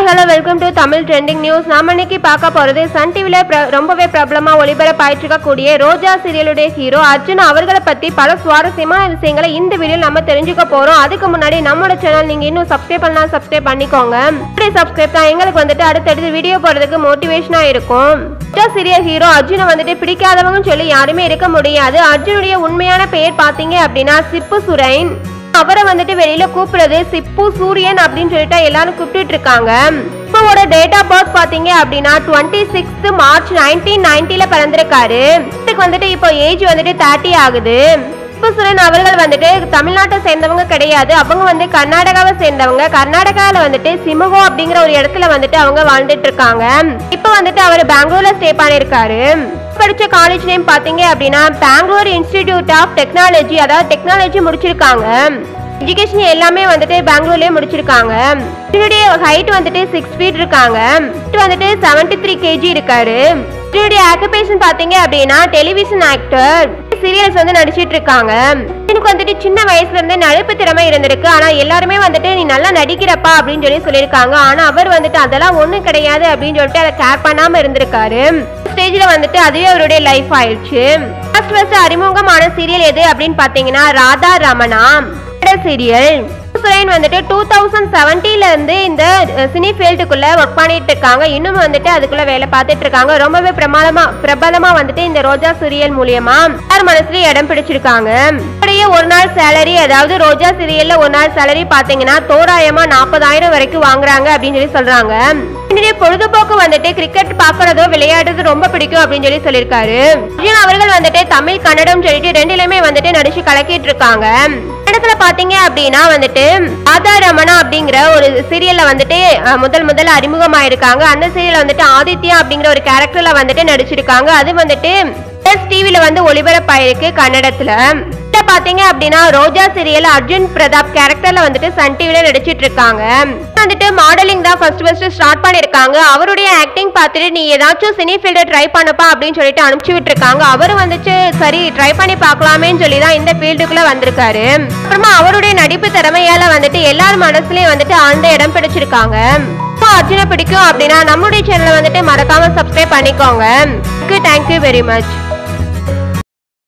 hello welcome to Tamil trending news நாம இன்னைக்கு பார்க்க போறது சன் டிவில ரொம்பவே பிரபலமா ஒளிபரப்பாயிட்டு இருக்கக்கூடிய ரோஜா சீரியலுடைய ஹீரோ அர்ஜுன் அவர்களை பத்தி பல சுவாரஸ்யமான விஷயங்களை இந்த வீடியோ நம்ம தெரிஞ்சுக்க போறோம் அதுக்கு முன்னாடி நம்மளோட சேனல் நீங்க இன்னும் சப்ஸ்கிரைப் பண்ணலாம் சப்ஸ்கிரைப் பண்ணிக்கோங்க இப்படி சப்ஸ்கிரைப் தான் எங்களுக்கு வந்துட்டு அடுத்தடுத்து வீடியோ போடுறதுக்கு மோட்டிவேஷனா இருக்கும் ரோஜா சீரியல் ஹீரோ அர்ஜுனை வந்துட்டு பிடிக்காதவங்கன்னு சொல்லி யாருமே இருக்க முடியாது அர்ஜுனுடைய உண்மையான பெயர் பாத்தீங்க அப்படின்னா சிப்பு சுரைன் அவரை வந்துட்டு வெளியில கூப்பிடுறது சிப்பு சூரியன் அப்படின்னு சொல்லிட்டு எல்லாரும் கூப்பிட்டுட்டு இருக்காங்க இப்போவோட டேட் ஆஃப் பர்த் பாத்தீங்க அப்படின்னா டுவெண்ட்டி சிக்ஸ்த் மார்ச் நைன்டீன் நைன்டில பிறந்திருக்காரு இதுக்கு வந்துட்டு இப்போ ஏஜ் வந்துட்டு தேர்ட்டி ஆகுது சிப்பு சுரன் அவர்கள் வந்துட்டு தமிழ்நாட்டை சேர்ந்தவங்க கிடையாது அவங்க வந்து கர்நாடகாவை சேர்ந்தவங்க கர்நாடகாவில் வந்துட்டு சிமுகோ அப்படிங்கிற ஒரு இடத்துல வந்துட்டு அவங்க வாழ்ந்துட்டு இருக்காங்க இப்போ வந்துட்டு அவர் பெங்களூர்ல ஸ்டே பண்ணியிருக்காரு படிச்ச காலேஜ் நேம் பாத்தீங்க அப்படின்னா பெங்களூர் இன்ஸ்டிடியூட் ஆஃப் டெக்னாலஜி அதாவது டெக்னாலஜி முடிச்சிருக்காங்க எஜுகேஷன் எல்லாமே வந்துட்டு பெங்களூர்லயே முடிச்சிருக்காங்க இதனுடைய ஹைட் வந்துட்டு சிக்ஸ் ஃபீட் இருக்காங்க weight வந்துட்டு செவன்டி த்ரீ கேஜி இருக்காரு இதனுடைய ஆக்குபேஷன் பாத்தீங்க அப்படின்னா டெலிவிஷன் ஆக்டர் சீரியல்ஸ் வந்து நடிச்சிட்டு இருக்காங்க எனக்கு வந்துட்டு சின்ன வயசுல இருந்தே நடிப்பு திறமை இருந்திருக்கு ஆனா எல்லாருமே வந்துட்டு நீ நல்லா நடிக்கிறப்பா அப்படின்னு சொல்லி சொல்லியிருக்காங்க ஆனா அவர் வந்துட்டு அதெல்லாம் ஒண்ணும் கிடையாது அப்படின்னு சொல்லிட்டு அதை கேர் பண்ணாம இருந்திருக்காரு ஸ்டேஜ்ல வந்துட்டு அதுவே அவருடைய லைஃப் ஆயிடுச்சு ஃபர்ஸ்ட் ஃபர்ஸ்ட் அறிமுகமான சீரியல் எது அப்படின்னு பாத்தீங்கன்னா ராதா ரமணா சீரியல் சுரேன் வந்துட்டு டூ தௌசண்ட் செவன்டில இருந்து இந்த சினி ஃபீல்டுக்குள்ள ஒர்க் பண்ணிட்டு இருக்காங்க இன்னும் வந்துட்டு அதுக்குள்ள வேலை பார்த்துட்டு இருக்காங்க ரொம்பவே பிரமாதமா பிரபலமா வந்துட்டு இந்த ரோஜா சீரியல் மூலியமா யார் மனசுலயும் இடம் பிடிச்சிருக்காங்க அப்படியே ஒரு நாள் சேலரி அதாவது ரோஜா சீரியல்ல ஒரு நாள் சேலரி பாத்தீங்கன்னா தோராயமா நாற்பதாயிரம் வரைக்கும் வாங்குறாங்க அப்படின்னு சொல்லி சொல்றாங்க என்னுடைய பொழுதுபோக்கு வந்துட்டு கிரிக்கெட் பாக்குறதோ விளையாடுறது ரொம்ப பிடிக்கும் அப்படின்னு சொல்லி சொல்லியிருக்காரு அர்ஜுன் அவர்கள் வந்துட்டு தமிழ் கன்னடம் சொல்லிட்டு ரெண்டுலயுமே வந்துட்டு நடிச்சு கலக்கிட்டு இருக்காங்க இடத்துல பாத்தீங்க அப்படின்னா வந்துட்டு ராதா ரமணா அப்படிங்கிற ஒரு சீரியல்ல வந்துட்டு அஹ், முதல் முதல்ல அறிமுகமாயிருக்காங்க அந்த சீரியல்ல வந்துட்டு ஆதித்யா அப்படிங்கிற ஒரு கேரக்டர்ல வந்துட்டு நடிச்சிருக்காங்க அது வந்துட்டு டிவில வந்து ஒளிபரப்பாயிருக்கு கன்னடத்துல இதுல பாத்தீங்க அப்படின்னா ரோஜா சீரியல் அர்ஜுன் பிரதாப் கேரக்டர்ல வந்துட்டு சன் டிவில நடிச்சிட்டு இருக்காங்க வந்துட்டு மாடலிங் தான் ஃபர்ஸ்ட் ஃபர்ஸ்ட் ஸ்டார்ட் பண்ணிருக்காங்க அவருடைய ஆக்டிங் பார்த்துட்டு நீ ஏதாச்சும் சினி ஃபீல்ட ட்ரை பண்ணப்பா அப்படின்னு சொல்லிட்டு அனுப்பிச்சு விட்டுருக்காங்க அவர் வந்துட்டு சரி ட்ரை பண்ணி பார்க்கலாமேன்னு சொல்லி தான் இந்த ஃபீல்டுக்குள்ள வந்திருக்காரு அப்புறமா அவருடைய நடிப்பு திறமையால வந்துட்டு எல்லார் மனசுலயும் வந்துட்டு ஆழ்ந்த இடம் பிடிச்சிருக்காங்க இப்போ அர்ஜுனை பிடிக்கும் அப்படின்னா நம்மளுடைய சேனலை வந்துட்டு மறக்காம சப்ஸ்கிரைப் பண்ணிக்கோங்க தேங்க்யூ வெரி மச்